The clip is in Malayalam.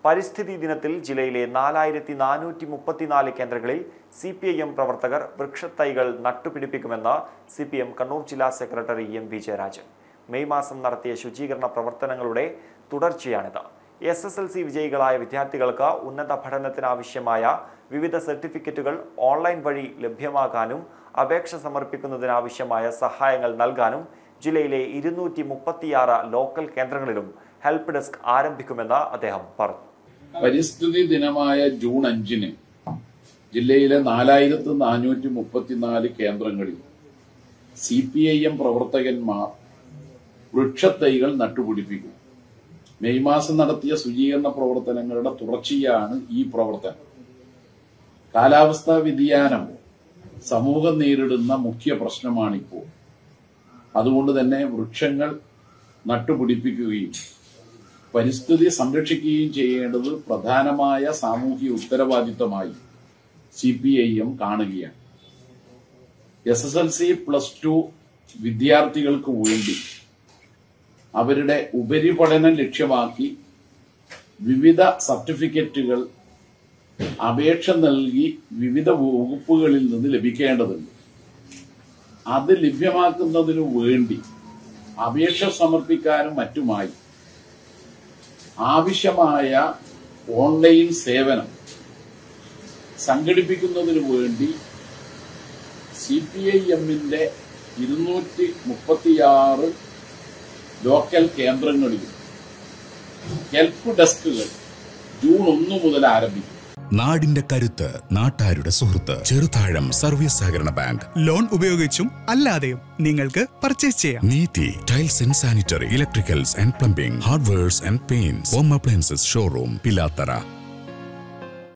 പരിസ്ഥിതി ദിനത്തിൽ ജില്ലയിലെ നാലായിരത്തി നാനൂറ്റി മുപ്പത്തിനാല് കേന്ദ്രങ്ങളിൽ സി പി ഐ എം പ്രവർത്തകർ വൃക്ഷത്തൈകൾ നട്ടുപിടിപ്പിക്കുമെന്ന് സി പി എം കണ്ണൂർ ജില്ലാ secretary M V Jayarajan May മാസം നടത്തിയ ശുചീകരണ പ്രവർത്തനങ്ങളുടെ തുടർച്ചയാണിത് എസ് എസ് എൽ സി വിജയികളായ വിദ്യാർത്ഥികൾക്ക് ഉന്നത പഠനത്തിനാവശ്യമായ വിവിധ സർട്ടിഫിക്കറ്റുകൾ ഓൺലൈൻ വഴി ലഭ്യമാകാനും അപേക്ഷ സമർപ്പിക്കുന്നതിനാവശ്യമായ സഹായങ്ങൾ നൽകാനും ജില്ലയിലെ ഇരുന്നൂറ്റി മുപ്പത്തിയാറ് ലോക്കൽ കേന്ദ്രങ്ങളിലും ഹെൽപ്പ് ഡെസ്ക് ആരംഭിക്കുമെന്ന് അദ്ദേഹം പറഞ്ഞു പരിസ്ഥിതി ദിനമായ ജൂൺ അഞ്ചിന് ജില്ലയിലെ നാലായിരത്തി നാനൂറ്റി മുപ്പത്തിനാല് കേന്ദ്രങ്ങളിൽ സി പി ഐ എം പ്രവർത്തകന്മാർ വൃക്ഷത്തൈകൾ നട്ടുപിടിപ്പിക്കും മെയ് മാസം നടത്തിയ ശുചീകരണ പ്രവർത്തനങ്ങളുടെ തുടർച്ചയാണ് ഈ പ്രവർത്തനം കാലാവസ്ഥാ വ്യതിയാനം സമൂഹം നേരിടുന്ന മുഖ്യ പ്രശ്നമാണിപ്പോൾ അതുകൊണ്ട് തന്നെ വൃക്ഷങ്ങൾ നട്ടുപിടിപ്പിക്കുകയും പരിസ്ഥിതി സംരക്ഷിക്കുകയും ചെയ്യേണ്ടത് പ്രധാനമായ സാമൂഹിക ഉത്തരവാദിത്തമായി സി പി ഐ എം കാണുകയാണ് S S L C plus two വിദ്യാർത്ഥികൾക്ക് വേണ്ടി അവരുടെ ഉപരിപഠനം ലക്ഷ്യമാക്കി വിവിധ സർട്ടിഫിക്കറ്റുകൾ അപേക്ഷ നൽകി വിവിധ വകുപ്പുകളിൽ നിന്ന് ലഭിക്കേണ്ടതുണ്ട് അത് ലഭ്യമാക്കുന്നതിനു വേണ്ടി അപേക്ഷ സമർപ്പിക്കാനും മറ്റുമായി ആവശ്യമായ ഓൺലൈൻ സേവനം സംഘടിപ്പിക്കുന്നതിനു വേണ്ടി സി പി ഐ എമ്മിന്റെ ഇരുന്നൂറ്റി മുപ്പത്തിയാറ് ലോക്കൽ കേന്ദ്രങ്ങളിലും ഹെൽപ്പ് ഡെസ്കുകൾ ജൂൺ ഒന്ന് മുതൽ ആരംഭിക്കും നാടിന്റെ കരുത്ത് നാട്ടാരുടെ സുഹൃത്ത് ചെറുതാഴം സർവീസ് സഹകരണ ബാങ്ക് ലോൺ ഉപയോഗിച്ചും അല്ലാതെയും നിങ്ങൾക്ക് പർച്ചേസ് ചെയ്യാം Neethi tiles and sanitary electricals and plumbing hardwares and paints home appliances showroom Pilathara